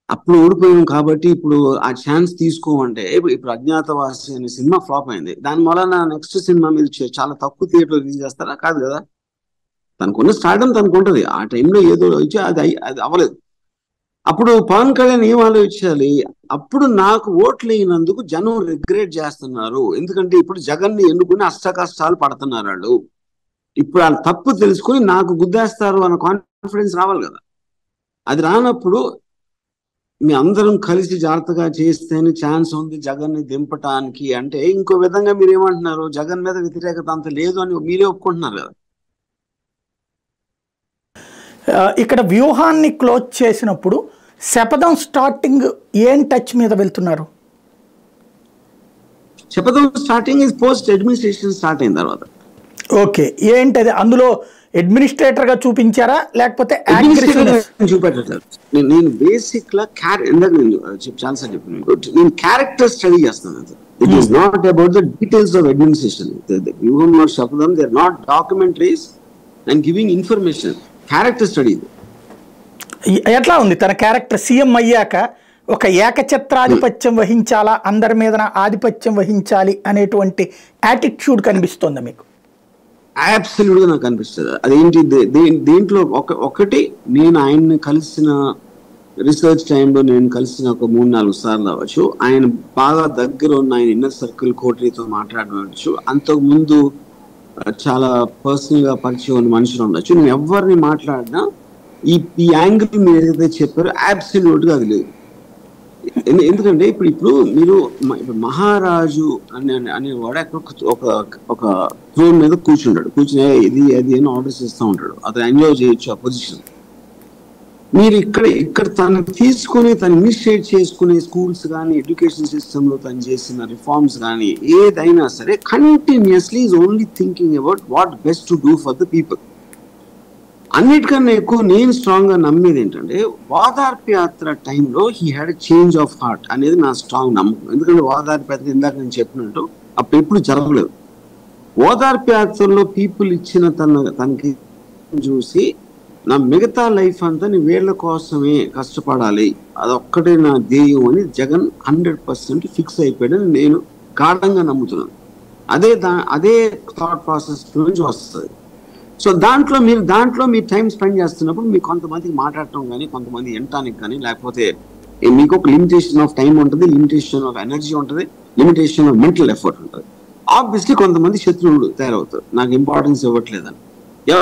అప్పుడు ఓడిపోయాం కాబట్టి ఇప్పుడు ఆ ఛాన్స్ తీసుకోమంటే ఇప్పుడు ఇప్పుడు అజ్ఞాతవాసి అనే సినిమా ఫ్లాప్ అయింది దాని వలన నెక్స్ట్ సినిమా మీరు చే- చాలా తక్కువ థియేటర్ రిలీజ్ చేస్తారా కాదు కదా తనకున్న స్టార్డం తనకు ఉంటుంది ఆ టైంలో ఏదో ఇచ్చి అది అయి- అది అవ్వలేదు అప్పుడు పవన్ కళ్యాణ్ ఏం ఆలోచించాలి అప్పుడు నాకు ఓట్లు వేయనందుకు జనం రిగ్రెట్ చేస్తున్నారు ఎందుకంటే ఇప్పుడు జగన్ ని ఎన్నుకుని అష్ట కష్టాలు పడుతున్నారు వాళ్ళు ఇప్పుడు వాళ్ళు తప్పు తెలుసుకుని నాకు గుద్దేస్తారు అన్న కాన్ఫిడెన్స్ రావాలి కదా అది రానప్పుడు మీ అందరం కలిసి జాగ్రత్తగా చేస్తేనే ఛాన్స్ ఉంది జగన్ ని దింపటానికి అంటే ఇంకో విధంగా మీరు ఏమంటున్నారు జగన్ మీద వ్యతిరేకత అంత లేదు అని మీరే ఒప్పుకుంటున్నారు కదా ఆ, ఇక్కడ వ్యూహాన్ని క్లోజ్ చేసినప్పుడు శపథం స్టార్టింగ్ ఏం టచ్ మీద వెళ్తున్నారు చెప్పదాం starting is post administration start అయిన తర్వాత ఓకే ఏంటది అందులో అడ్మినిస్ట్రేటర్ గా చూపించారా లేకపోతే aggressiveness? చూపెట్టట్లేదు నేను నేను బేసిక్ లా క్యారె ఇందాక నేను చెప్ చాలాసార్లు చెప్పాను మీకు. నేను క్యారెక్టర్ స్టడీ చేస్తాను it is not about the details of administration Vyuham not Shapatham they are not documentaries and giving information character study a- ఎట్లా ఉంది తన క్యారెక్టర్ సీఎం అయ్యాక ఒక ఏకఛత్రాధిపత్యం వహించాలా అందరి మీద ఆధిపత్యం వహించాలి అనేటువంటి యాటిట్యూడ్ కనిపిస్తోందా మీకు అబ్సల్యూట్ గా నాకు అనిపిస్తుంది అదేంటి దే- దే- దీంట్లో ఒక ఒకటి నేను ఆయన్ని కలిసిన రీసెర్చ్ టైంలో నేను కలిసిన ఒక మూడు నాలుగు సార్లు అవ్వచ్చు ఆయన బాగా దగ్గర ఉన్న ఆయన ఇన్నర్ సర్కిల్ కోటరీతో మాట్లాడవచ్చు అంతకు ముందు ఆ, చాలా పర్సనల్ గా పరిచయం ఉన్న మనుషులు ఉండొచ్చు నేను ఎవరిని మాట్లాడినా ఈ ఈ యాంగిల్ మీరు ఏదైతే చెప్పారో అబ్సల్యూట్ గా అది లేదు ఎందు- ఎందుకంటే ఇప్పుడు ఇప్పుడు మీరు మ- ఇప్పుడు మహారాజు అనే అనే- అనేవాడు అక్కడ ఒక- ఒక ఒక థ్రోన్ మీద కూర్చుంటాడు కూర్చుని "ఏ, ఇది అది అని ఆర్డర్స్ ఇస్తూ ఉంటాడు అతను ఎంజాయ్ చేయొచ్చు ఆ పొజిషన్ మీరు ఇక్కడ ఇక్కడ తను తీసుకుని తను ఇనిషియేట్ చేసుకునే స్కూల్స్ కానీ ఎడ్యుకేషన్ సిస్టమ్ లో తను చేసిన రిఫార్మ్స్ కానీ ఏదైనా సరే continuously is only thinking about what best to do for the people అన్నిటికన్నా ఎక్కువ నేను స్ట్రాంగ్ గా నమ్మేది ఏంటంటే వాదార్ప యాత్ర టైంలో he had change of heart అనేది నా స్ట్రాంగ్ నమ్మకం ఎందుకంటే వాదార్ప యాత్ర ఇందాక నేను చెప్పినట్టు అప్పుడు ఎప్పుడు జరగలేదు ఓదార్ప యాత్రలో పీపుల్ ఇచ్చిన తన తనకి చూసి నా మిగతా లైఫ్ అంతా నేను వీళ్ళ కోసమే కష్టపడాలి అదొక్కటే నా ధ్యేయం అని జగన్ హండ్రెడ్ పర్సెంట్ ఫిక్స్ అయిపోయాడని నేను గాఢంగా నమ్ముతున్నాను అదే దా అదే థాట్ ప్రాసెస్ నుంచి వస్తుంది సో దాంట్లో మీరు దాంట్లో మీరు టైం స్పెండ్ చేస్తున్నప్పుడు మీకు కొంతమందికి మాట్లాడటం కానీ కొంతమంది వినటానికి కానీ లేకపోతే ఏ మీకు ఒక లిమిటేషన్ ఆఫ్ టైం ఉంటుంది లిమిటేషన్ ఆఫ్ ఎనర్జీ ఉంటుంది లిమిటేషన్ ఆఫ్ మెంటల్ ఎఫర్ట్ ఉంటుంది ఆబ్వియస్లీ కొంతమంది శత్రువులు తయారవుతారు నాకు ఇంపార్టెన్స్ ఇవ్వట్లేదని